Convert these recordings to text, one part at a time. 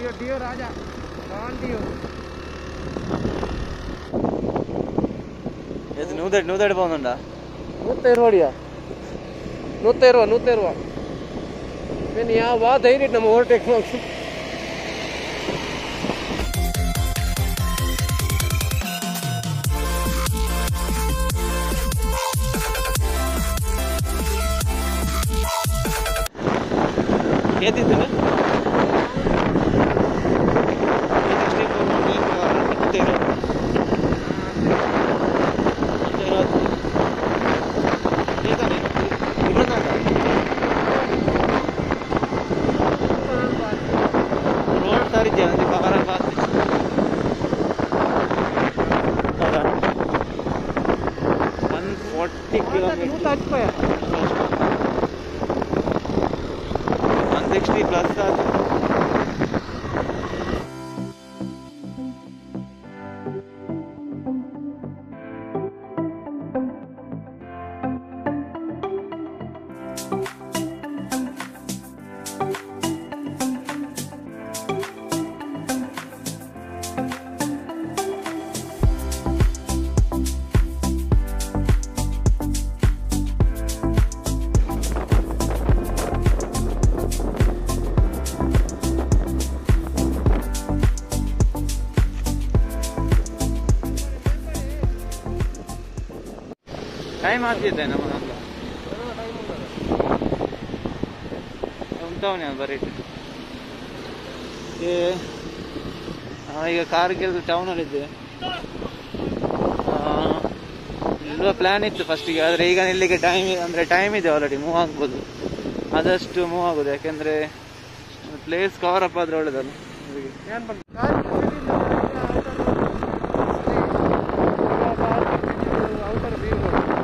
Dio Dio ರಾಜ ರಾನ್ Dio ഇത് നൂതടി നൂതടി പോകുന്നുണ്ടോ ನೂತ್ತ ಇರುವಡಿಯಾ ನೂತ್ತ ಇರುವ ನೂತ್ತ ಇರುವ ನೀನು ಯಾವ ಧೈರ್ಯ ನಮ್ಮ ಓವರ್ಟೇಕ್ ಮಾಡಿ ಏತಿತ್ತು ರೋಡ್ ತಾರಿದ್ಯಾ ಅಂದ್ರೆ ಪವರ ಒನ್ ಫಾರ್ಟಿ ಕಿಲೋಮೀಟರ್ ನೂತ ಹಚ್ಪಾಯ ಒನ್ ಸಿಕ್ಸ್ಟಿ ಪ್ಲಸ್ ಆದ ಟೈಮ್ ಆಗ್ತಿದ್ದೆ ನಮ್ಮ ಹತ್ರ ಉಂಟವನೇ ಬರೀ ಏ ಈಗ ಕಾರ್ಗಿಲ್ ಟೌನಲ್ಲಿದ್ದೆ ಇಲ್ಲುವ ಪ್ಲ್ಯಾನ್ ಇತ್ತು ಫಸ್ಟಿಗೆ ಆದರೆ ಈಗ ಇಲ್ಲಿಗೆ ಟೈಮ್ ಅಂದರೆ ಟೈಮ್ ಇದೆ ಆಲ್ರೆಡಿ ಮೂವ್ ಆಗ್ಬೋದು ಆದಷ್ಟು ಮೂವ್ ಆಗೋದು ಯಾಕೆಂದರೆ ಪ್ಲೇಸ್ ಕವರ್ ಅಪ್ ಆದರೆ ಒಳ್ಳೇದಲ್ಲ ಅವರಿಗೆ ಏನ್ ಬಂತು ಔಟರ್ ವ್ಯೂ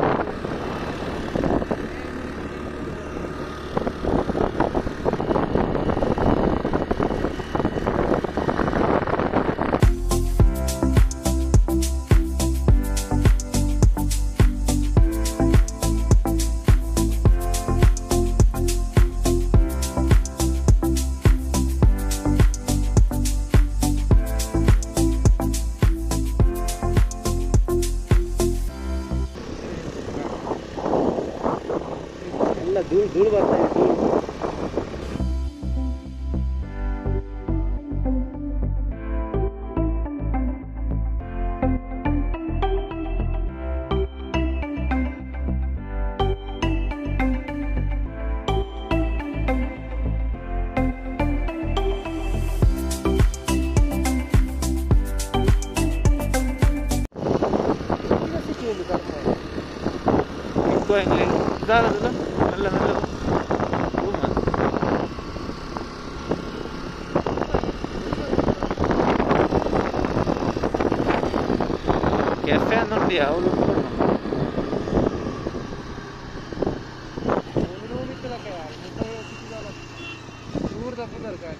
ಎಲ್ಲ ಧೂಳು ಧೂಳು ಬರ್ತಾ ಇದೆ ಧೂಳು ಈಗ ಸಿಟಿಯಲ್ಲಿ ಬರ್ತಾರೆ ఎక్కువ ಇದಾಗದಲ್ಲ ಮೆಲ್ಲ ಮೆಲ್ಲ ರೂಮ್ ಕೆಫೆ ಅನ್ನೋದು ಯಾವುದು दूर तक उधर का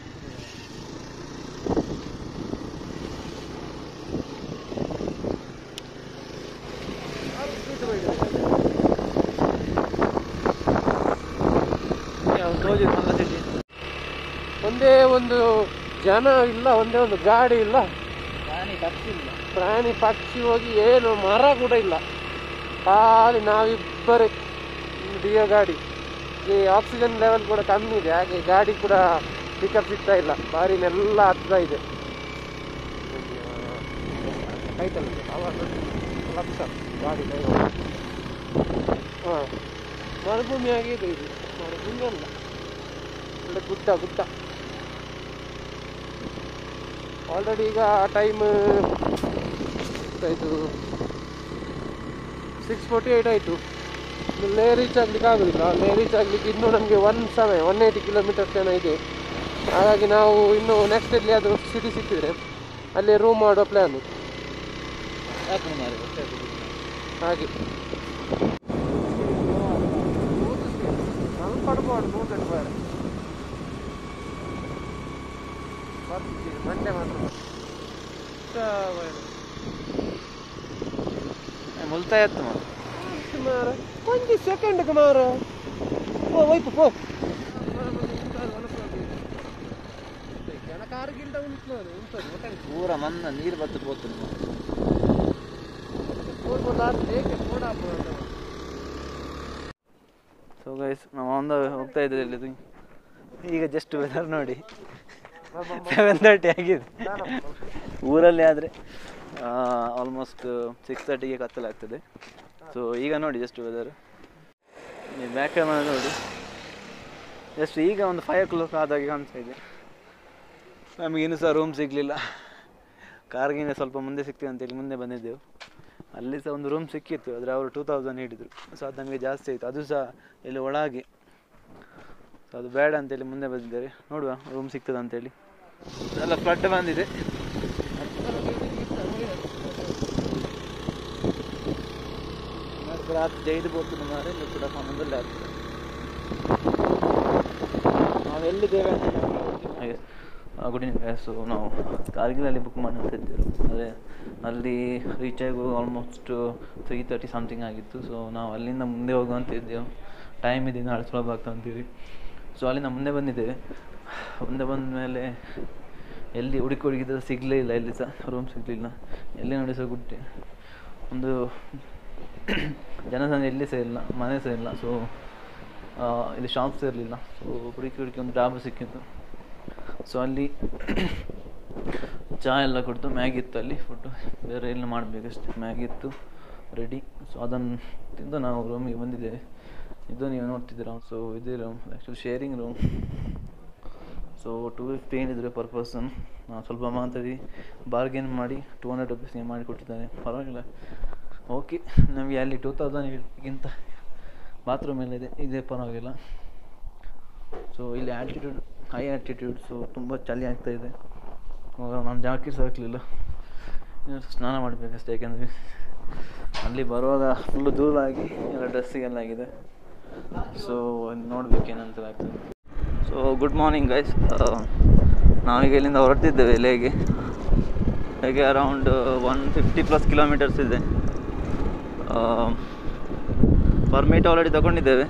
ಯಾವ್ದು ಹೋಗಿದ್ದು ಮಲ್ಲ ಸಿಟಿ ಒಂದೇ ಒಂದು ಜನ ಇಲ್ಲ ಒಂದೇ ಒಂದು ಗಾಡಿ ಇಲ್ಲ ಪ್ರಾಣಿ ಬರ್ತಿಲ್ಲ ಪ್ರಾಣಿ ಪಕ್ಷಿ ಹೋಗಿ ಏನು ಮರ ಕೂಡ ಇಲ್ಲ ಖಾಲಿ ನಾವಿಬ್ಬರೇ ಡಿಯೋ ಗಾಡಿ ಈ ಆಕ್ಸಿಜನ್ ಲೆವೆಲ್ ಕೂಡ ಕಮ್ಮಿ ಇದೆ ಹಾಗೆ ಗಾಡಿ ಕೂಡ ಪಿಕಪ್ ಸಿಗ್ತಾ ಇಲ್ಲ ಬಾರಿನೆಲ್ಲ ಹತ್ರ ಇದೆ ಆಯ್ತಲ್ಲ ಅವಾಗ ಲಕ್ಷ ಗಾಡಿ ಹಾಂ ಮರುಭೂಮಿ ಆಗಿದೆ ಇದು ಮರುಭೂಮಿ ಅಲ್ಲ ಒಳ್ಳೆ ಗುಡ್ಡ ಗುಡ್ಡ ಆಲ್ರೆಡಿ ಈಗ ಟೈಮ್ ಆಯಿತು ಸಿಕ್ಸ್ ಫೋರ್ಟಿ ಏಯ್ಟ್ ಆಯಿತು ಲೇ ರೀಚ್ ಆಗ್ಲಿಕ್ಕೆ ಆಗೋದಿಲ್ಲ ಲೇ ರೀಚ್ ಆಗ್ಲಿಕ್ಕೆ ಇನ್ನೂ ನಮಗೆ ಒನ್ ಸಮಯ ಒನ್ ಏಯ್ಟಿ ಕಿಲೋಮೀಟರ್ಸ್ ಏನೋ ಇದೆ ಹಾಗಾಗಿ ನಾವು ಇನ್ನು ನೆಕ್ಸ್ಟ್ ಎಲ್ಲಿ ಅದು ಸಿಟಿ ಸಿಕ್ಕಿದ್ರೆ ಅಲ್ಲಿ ರೂಮ್ ಮಾಡುವ ಪ್ಲ್ಯಾನು ಯಾಕೆ ಮಾರಿ ಹಾಗೆ ಸ್ವಲ್ಪ ಪಡ್ಬೋದು ನೂಟೆಂಟು ಬೇಡ ಬರ್ತೀವಿ ಮಂಡೆ ಮಾತ್ರ ಮುಲ್ತಾಯ ಎತ್ತು ಮಾರ ಮಾರ ಒಂದು ಸೆಕೆಂಡ್ಗೆ ಮಾರ ಓ ಹೋಯ್ತು ಪೋ ಕಾರ್ಗಿಲ್ದ ಉಂಟು ಉಂಟು ಹೋಟೆಲ್ ಪೂರ ಮನ್ನ ನೀರು ಬತ್ತು ಪೋತು ಹೋಗ್ಬೋದು ಹೇಗೆ ಕೂಡ ಸೊ ಗೈಸ್ ನಾವು ಒಂದು ಹೋಗ್ತಾ ಇದ್ರಿ ಇಲ್ಲಿ ಈಗ ಜಸ್ಟ್ ವೆದರ್ ನೋಡಿ ಸೆವೆನ್ ತರ್ಟಿ ಆಗಿದೆ ಊರಲ್ಲಿ ಆದರೆ ಆಲ್ಮೋಸ್ಟ್ ಸಿಕ್ಸ್ ತರ್ಟಿಗೆ ಕತ್ತಲಾಗ್ತದೆ ಸೊ ಈಗ ನೋಡಿ ಜಸ್ಟ್ ವೆದರ್ ನೀವು ಬ್ಯಾಕ್ ಕ್ಯಾಮರಾ ನೋಡಿ ಜಸ್ಟ್ ಈಗ ಒಂದು ಫೈವ್ ಓ ಕ್ಲಾಕ್ ಆದಾಗೆ ಕಾಣಿಸ್ತಾ ಇದೆ ನಮಗೆ ಇನ್ನೂ ಸಹ ರೂಮ್ ಸಿಗಲಿಲ್ಲ ಕಾರ್ಗಿನ ಸ್ವಲ್ಪ ಮುಂದೆ ಸಿಗ್ತೀವಿ ಅಂತೇಳಿ ಮುಂದೆ ಬಂದಿದ್ದೆವು ಅಲ್ಲಿ ಸಹ ಒಂದು ರೂಮ್ ಸಿಕ್ಕಿತ್ತು ಆದರೆ ಅವರು ಟೂ ತೌಸಂಡ್ ಹಿಡಿದ್ರು ಸೊ ಅದು ನಮಗೆ ಜಾಸ್ತಿ ಆಯಿತು ಅದು ಸಹ ಇಲ್ಲಿ ಒಳಗೆ ಸೊ ಅದು ಬೇಡ ಅಂತೇಳಿ ಮುಂದೆ ಬಂದಿದ್ದಾರೆ ನೋಡುವ ರೂಮ್ ಸಿಗ್ತದೆ ಅಂತೇಳಿ ಎಲ್ಲ ಫ್ಲಡ್ ಬಂದಿದೆ ರಾತ್ರಿ ಜೈದು ಬೋತು ಮಾರೆ ಕೂಡ ಸಂಬಂಧದಲ್ಲಿ ಆಗ್ತದೆ ನಾವು ಎಲ್ಲಿದ್ದೇವೆ ಗುಡ್ ಈವ್ನಿಂಗ್ ಸೊ ನಾವು ಕಾರ್ಗಿಲಲ್ಲಿ ಬುಕ್ ಮಾಡಿರ್ತಿದ್ದೆವು ಆದರೆ ಅಲ್ಲಿ ರೀಚ್ ಆಗುವ ಆಲ್ಮೋಸ್ಟ್ ತ್ರೀ ತರ್ಟಿ ಸಮಥಿಂಗ್ ಆಗಿತ್ತು ಸೊ ನಾವು ಅಲ್ಲಿಂದ ಮುಂದೆ ಹೋಗುವಂತ ಇದ್ದೆವು ಟೈಮ್ ಇದೆ ನಾಳೆ ಸುಲಭ ಆಗ್ತಾ ಅಂತೀವಿ ಸೊ ಅಲ್ಲಿಂದ ಮುಂದೆ ಬಂದಿದ್ದೇವೆ ಮುಂದೆ ಬಂದ ಮೇಲೆ ಎಲ್ಲಿ ಹುಡುಕಿ ಹುಡುಕಿದ್ರೆ ಸಿಗಲೇ ಇಲ್ಲ ಎಲ್ಲಿ ಸಹ ರೂಮ್ ಸಿಗಲಿಲ್ಲ ಎಲ್ಲಿ ನೋಡಿ ಸಹ ಗುಡ್ಡೆ ಒಂದು ಜನಸಂಖ್ಯೆ ಎಲ್ಲಿ ಸಹ ಇಲ್ಲ ಮನೆ ಸಹ ಇಲ್ಲ ಸೊ ಇಲ್ಲಿ ಶಾಪ್ಸ್ ಇರಲಿಲ್ಲ ಸೊ ಹುಡುಕಿ ಹುಡುಕಿ ಒಂದು ಡಾಬಾ ಸಿಕ್ಕಿತ್ತು ಸೊ ಅಲ್ಲಿ ಚಹಾ ಎಲ್ಲ ಕೊಡ್ತು ಮ್ಯಾಗಿ ಇತ್ತು ಅಲ್ಲಿ ಫುಡ್ಡು ಬೇರೆ ಎಲ್ಲ ಮಾಡಬೇಕಷ್ಟೆ ಮ್ಯಾಗಿ ಇತ್ತು ರೆಡಿ ಸೊ ಅದನ್ನು ತಿಂದು ನಾವು ರೂಮಿಗೆ ಬಂದಿದ್ದೇವೆ ಇದು ನೀವು ನೋಡ್ತಿದ್ದೀರಾ ಸೊ ಇದೇ room actually sharing room so two fifty ಏನಿದ್ರೆ ಪರ್ ಪರ್ಸನ್ ನಾನು ಸ್ವಲ್ಪ ಮಾತಾಡಿ ಬಾರ್ಗೇನ್ ಮಾಡಿ ಟೂ ಹಂಡ್ರೆಡ್ ರುಪೀಸ್ಗೆ ಮಾಡಿ ಕೊಟ್ಟಿದ್ದಾನೆ ಪರವಾಗಿಲ್ಲ ಓಕೆ ನಮಗೆ ಅಲ್ಲಿ ಟೂ ತೌಸಂಡ್ಗಿಂತ ಬಾತ್ರೂಮ್ ಎಲ್ಲ ಇದೆ ಇದೇ ಪರವಾಗಿಲ್ಲ ಸೊ ಇಲ್ಲಿ ಆ್ಯಟಿಟ್ಯೂಡ್ ಹೈ ಆ್ಯಟಿಟ್ಯೂಡ್ ಸೊ ತುಂಬ ಚಳಿ ಆಗ್ತಾ ಇದೆ ನಾನು ಜಾಕೆಟ್ಸ್ ಹಾಕಲಿಲ್ಲ ಸ್ನಾನ ಮಾಡಬೇಕಷ್ಟೇ ಯಾಕೆಂದರೆ ಅಲ್ಲಿ ಬರುವಾಗ ಫುಲ್ಲು ಧೂಳಾಗಿ ಎಲ್ಲ ಡ್ರೆಸ್ಸಿಗೆಲ್ಲ ಆಗಿದೆ ಸೊ ನೋಡ್ಬೇಕು ಏನಂತ ಆಗ್ತದೆ ಸೊ ಗುಡ್ ಮಾರ್ನಿಂಗ್ ಗೈಸ್ ನಾವೀಗ ಇಲ್ಲಿಂದ ಹೊರಟಿದ್ದೇವೆ ಲೇಗೆ ಹೇಗೆ around one fifty plus kilometres ಇದೆ ಪರ್ಮಿಟ್ ಆಲ್ರೆಡಿ ತಗೊಂಡಿದ್ದೇವೆ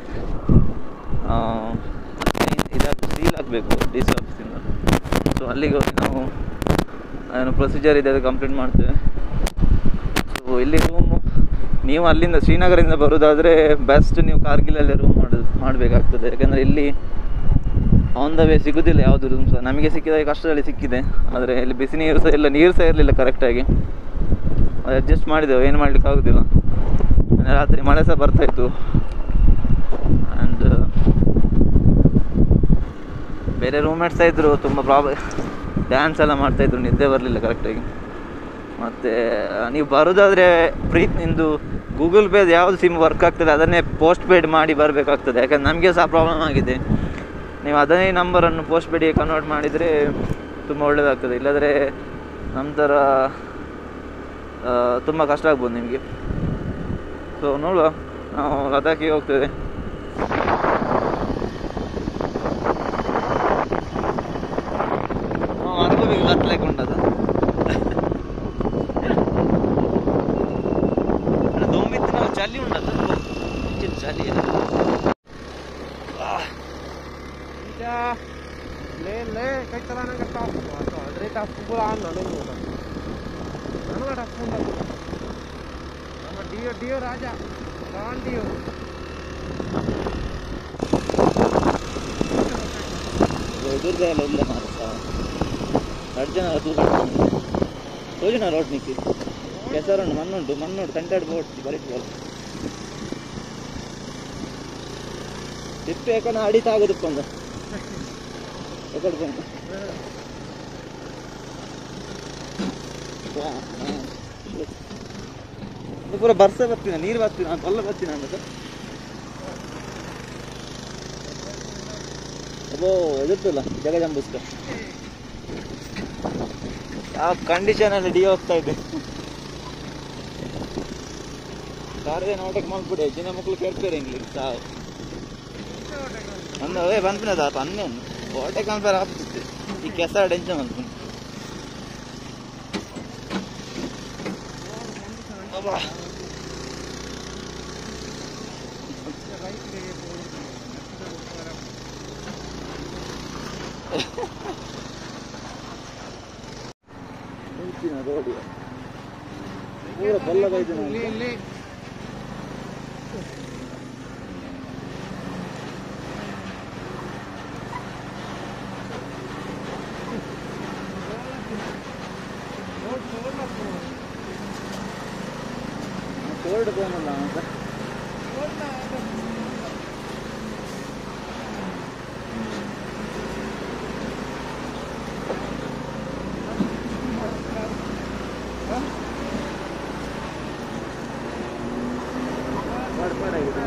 ಇದಾಗಿ ಸೀಲ್ ಆಗಬೇಕು ಡಿ ಸಿ ಆಫೀಸಿಂದ ಸೊ ಅಲ್ಲಿಗೆ ಹೋಗಿ ನಾವು ಏನು ಪ್ರೊಸೀಜರ್ ಇದೆ ಅದು ಕಂಪ್ಲೀಟ್ ಮಾಡ್ತೇವೆ ಸೊ ಇಲ್ಲಿ ರೂಮು ನೀವು ಅಲ್ಲಿಂದ ಶ್ರೀನಗರದಿಂದ ಬರೋದಾದರೆ ಬೆಸ್ಟ್ ನೀವು ಕಾರ್ಗಿಲಲ್ಲೇ ರೂಮ್ ಮಾಡೋದು ಮಾಡಬೇಕಾಗ್ತದೆ ಯಾಕೆಂದರೆ ಇಲ್ಲಿ ಆನ್ ದ ವೇ ಸಿಗೋದಿಲ್ಲ ಯಾವುದು ರೂಮ್ ಸಹ ನಮಗೆ ಸಿಕ್ಕಿದಾಗ ಕಷ್ಟದಲ್ಲಿ ಸಿಕ್ಕಿದೆ ಆದರೆ ಇಲ್ಲಿ ಬಿಸಿ ನೀರು ಸಹ ಇಲ್ಲ ನೀರು ಸಹ ಇರಲಿಲ್ಲ ಕರೆಕ್ಟಾಗಿ ಅಡ್ಜಸ್ಟ್ ಮಾಡಿದೆವು ಏನು ಮಾಡಲಿಕ್ಕೆ ಆಗೋದಿಲ್ಲ ರಾತ್ರಿ ಮಳೆ ಸಹ ಬರ್ತಾಯಿತ್ತು ಆ್ಯಂಡ್ ಬೇರೆ ರೂಮ್ಮೇಟ್ಸ್ ಸಹ ಇದ್ದರು ತುಂಬ ಪ್ರಾಬ್ಲಮ್ ಡ್ಯಾನ್ಸ್ ಎಲ್ಲ ಮಾಡ್ತಾಯಿದ್ರು ನಿದ್ದೆ ಬರಲಿಲ್ಲ ಕರೆಕ್ಟಾಗಿ ಮತ್ತು ನೀವು ಬರೋದಾದರೆ ಪ್ರೀತ್ ನಿಂದು ಗೂಗಲ್ ಪೇದು ಯಾವುದು ಸಿಮ್ ವರ್ಕ್ ಆಗ್ತದೆ ಅದನ್ನೇ ಪೋಸ್ಟ್ ಪೇಡ್ ಮಾಡಿ ಬರಬೇಕಾಗ್ತದೆ ಯಾಕಂದ್ರೆ ನಮಗೆ ಸಹ ಪ್ರಾಬ್ಲಮ್ ಆಗಿದೆ ನೀವು ಅದನ್ನೇ ನಂಬರನ್ನು ಪೋಸ್ಟ್ ಪೇಡಿಗೆ ಕನ್ವರ್ಟ್ ಮಾಡಿದರೆ ತುಂಬ ಒಳ್ಳೆಯದಾಗ್ತದೆ ಇಲ್ಲಾಂದರೆ ನಂತರ ತುಂಬ ಕಷ್ಟ ಆಗ್ಬೋದು ನಿಮಗೆ ಸೊ ನೋಡುವ ನಾವು ಲದಾಖಿಗೆ ಹೋಗ್ತೇವೆ ಅನುಭವಿಗೆ ಕತ್ಲಕ್ಕೆ ಉಂಟದು ದೊಂಬಿತ್ತು ನಾವು ಚಳಿ ಉಂಟದು ಚಳಿ Iya. Le le kai tala nang ka to. Adre ta pula an nanu mo. Nanu ta pula. Nama dio dio raja. Kawan dio. ಎದುರ್ದೆಲ್ಲ ಇಲ್ಲ ಮಾರಸ ಎರಡು ಜನ ದೂರ ಯೋಜನ ರೋಡ್ ನಿಕ್ಕಿ ಕೆಸರುಂಡು ಮಣ್ಣುಂಟು ಮಣ್ಣುಂಟು ತಂಟಾಡಿ ಬೋಡ್ತಿ ಬರೀ ತಿಪ್ಪೆ ಯಾಕಂದ್ರೆ ಅಡಿತ ಆಗೋದಕ್ಕೆ ಒಂದು ಎಕಡೆ ಬಂದು ಪೂರ ಬರ್ಸ ಬರ್ತೀನಿ ನೀರು ಬರ್ತೀನಿ ನಾನು ಕೊಲ್ಲ ಬರ್ತೀನಿ ಅಂತ ಅಬ್ಬೋ ಎದುರ್ತಿಲ್ಲ ಜಗ ಜಂಬುಸ್ಕ ಯಾವ ಕಂಡೀಷನ್ ಅಲ್ಲಿ ಡಿ ಹೋಗ್ತಾ ಇದ್ದೆ ಕಾರ್ಗೆ ನೋಟಕ್ಕೆ ಮಾಡ್ಬಿಡಿ ಚಿನ್ನ ಮಕ್ಕಳು ಕೇಳ್ತಾರೆ ಇಂಗ್ಲೀಷ್ ಸಾವು ಒಂದು ಅವೇ ಬಂದ್ಬಿನದ ಅನ್ನೇನು ಓಟೆ ಕಂಪೇರ್ ಆಗ್ತಿತ್ತು ಈ ಕೆಸ ಟೆನ್ಷನ್ ಬಂತು ಅಬ್ಬಾ ಹೆಚ್ಚಿನ ರೋಡ್ ಪೂರ ಬಲ್ಲಗೈದು ಇಲ್ಲಿ ಇಲ್ಲಿ ಕೋಲ್ಡ್ ಬೋನಲ್ಲ ಅಂತ ಪಾಡ್ ಪಾಡಾಗಿದೆ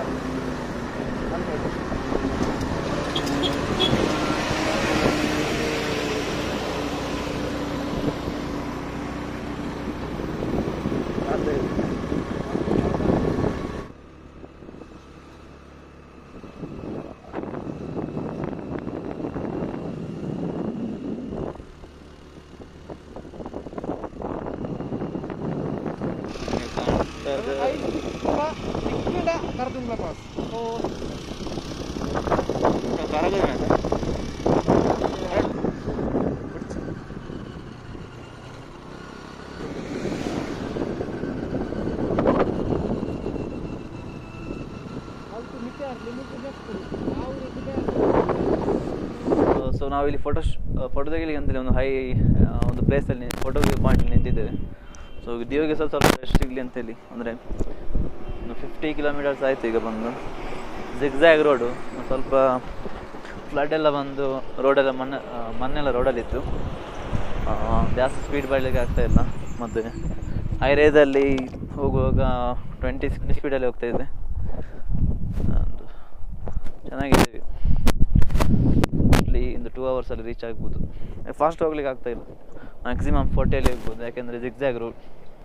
ಅದೇ ಕರ್ದುಂಗ್ಲ ಪಾಸ್ ಸೊ ನಾವಿಲ್ಲಿ ಫೋಟೋ ಫೋಟೋ ತೆಗಿಲಿಕ್ಕೆ ಅಂತೇಳಿ ಒಂದು ಹೈ ಒಂದು ಪ್ಲೇಸಲ್ಲಿ ಫೋಟೋ ಪಾಯಿಂಟ್ ನಿಂತಿದ್ದೇವೆ ಸೊ ದಿಯೋಗೆ ಸ್ವಲ್ಪ ಸ್ವಲ್ಪ ರೆಸ್ಟ್ ಸಿಗಲಿ ಅಂತೇಳಿ ಅಂದರೆ ಒಂದು ಫಿಫ್ಟಿ ಕಿಲೋಮೀಟರ್ಸ್ ಆಯಿತು ಈಗ ಬಂದು ಜಿಗ್ಝ್ಯಾಗ್ ರೋಡು ಸ್ವಲ್ಪ ಫ್ಲಡ್ ಎಲ್ಲ ಬಂದು ರೋಡೆಲ್ಲ ಮಣ್ಣು ಆ, ಮಣ್ಣೆಲ್ಲ ರೋಡಲ್ಲಿತ್ತು ಆ, ಜಾಸ್ತಿ ಸ್ಪೀಡ್ ಬರಲಿಕ್ಕೆ ಆಗ್ತಾ ಇಲ್ಲ ಮತ್ತು ಹೈರೇದಲ್ಲಿ ಹೋಗುವಾಗ ಟ್ವೆಂಟಿ ಸ್ಪೀಡಲ್ಲಿ ಹೋಗ್ತಾ ಇದೆ ಒಂದು ಚೆನ್ನಾಗಿದ್ದೀವಿ ಮೋಸ್ಟ್ಲಿ ಒಂದು ಟೂ ಅವರ್ಸಲ್ಲಿ ರೀಚ್ ಆಗ್ಬೋದು ಫಾಸ್ಟ್ ಹೋಗ್ಲಿಕ್ಕೆ ಆಗ್ತಾ ಇಲ್ಲ ಮ್ಯಾಕ್ಸಿಮಮ್ ಫೋರ್ಟಿಯಲ್ಲಿ ಹೋಗ್ಬೋದು ಯಾಕೆಂದರೆ ಜಿಗ್ಜಾಗ್ ರೋಡ್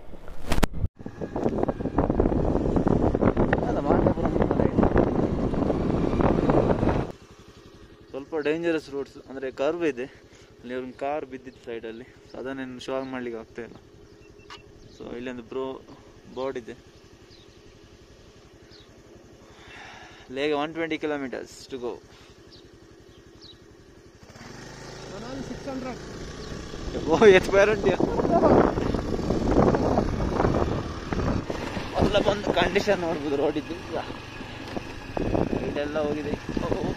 ಸ್ವಲ್ಪ ಡೇಂಜರಸ್ ರೋಡ್ಸ್ ಅಂದರೆ ಕರ್ವ್ ಇದೆ ಅಲ್ಲಿ ಒಂದು ಕಾರ್ ಬಿದ್ದಿತ್ತು ಸೈಡಲ್ಲಿ ಸೊ ಅದನ್ನೇನು ಶೋ ಮಾಡ್ಲಿಕ್ಕೆ ಆಗ್ತಾ ಇಲ್ಲ ಸೊ ಇಲ್ಲೊಂದು ಬ್ರೋ ಬೋರ್ಡ್ ಇದೆ ಲೇಗ one twenty kilometres to go six hundred ಓ ಎತ್ ಗ್ಯಾರಂಟಿ ಎಲ್ಲ ಬಂದು ಕಂಡೀಷನ್ ನೋಡ್ಬೋದು ರೋಡಿದ್ದು ಇದೆಲ್ಲ ಹೋಗಿದೆ ಓ.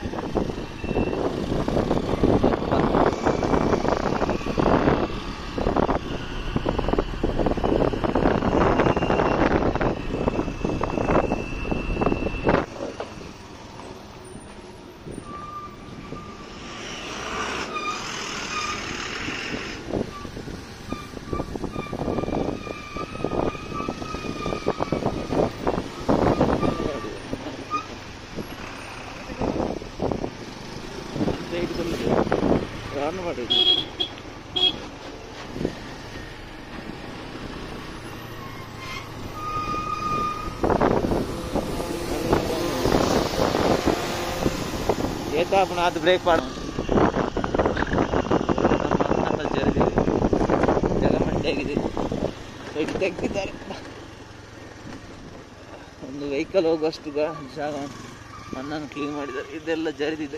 ಸೈಡ್ ಬಂದಿದೆ ರನ್ ಮಾಡಿದ್ದು ಏತಾಪನ ಅದು ಬ್ರೇಕ್ ಮಾಡ ಜರಿದಿದೆ ಜಾಗ ಮಂಡಿಯಾಗಿದೆ ಬೈಕ್ ತೆಗ್ದಿದ್ದಾರೆ ಒಂದು ವೆಹಿಕಲ್ ಹೋಗುವಷ್ಟು ಗಾ- ಜಾಗ ಮಣ್ಣನ್ನು ಕ್ಲೀನ್ ಮಾಡಿದ್ದಾರೆ ಇದೆಲ್ಲ ಜರಿದಿದೆ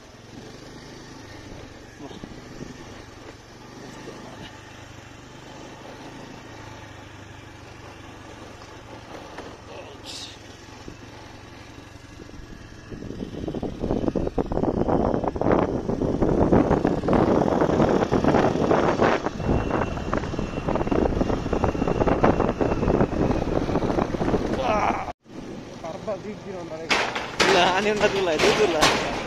ಅರ್ಧ ದಿಗ್ಗಿನ ಇಲ್ಲ ನಾನೇನು ಇದು ಇಲ್ಲ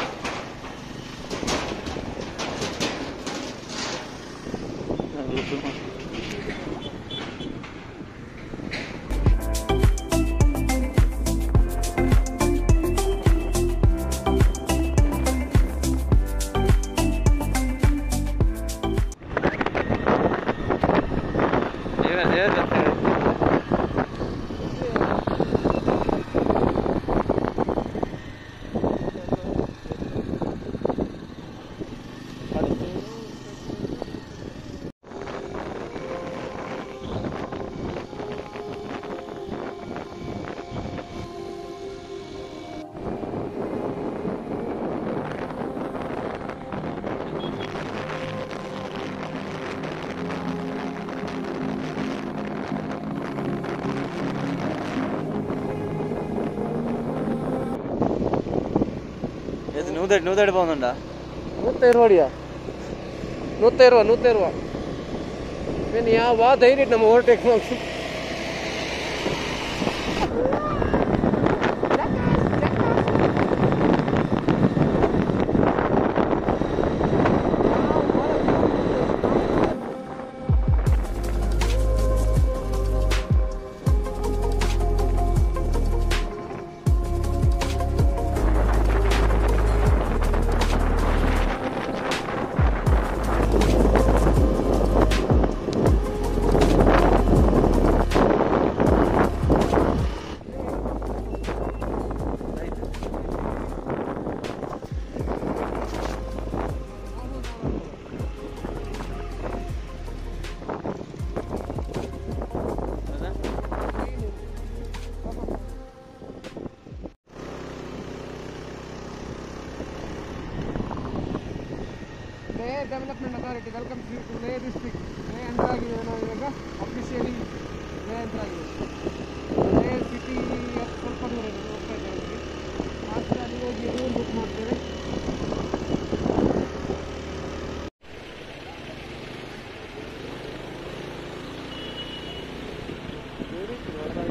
ದೇವ ದೇವ ಇದು ನೂದೆಡ್ ನೂದೆಡ್ പോകുന്നുണ്ടാ ನೂತ್ತ ಇರುವಡಿಯಾ ನೂತ್ತ ಇರುವ ನೂತ್ತ ಇರುವ ಏನು ಯಾವ ಧೈರ್ಯ ನಮ್ಮ ಓವರ್ಟೇಕ್ ಮಾಡಿ Leh development authority welcome to Leh district Leh enter ಆಗಿದೆ ನಾವು ಇವಾಗ ಅಫಿಷಿಯಲಿ ಲೇ ಎಂಟರ್ ಆಗಿದೆ ಲೇ ಸಿಟಿ ಸ್ವಲ್ಪ ದೂರ ಇದೆ ಹೋಗ್ತಾ ಇದ್ದೇವೆ ಅಲ್ಲಿ ಲಾಸ್ಟ್ ಅಲ್ಲಿ ಹೋಗಿ ರೂಮ್ ಬುಕ್ ಮಾಡ್ತೇವೆ ಬೇರೆ ಇತ್ತು ನೋಡ್ದಾಗ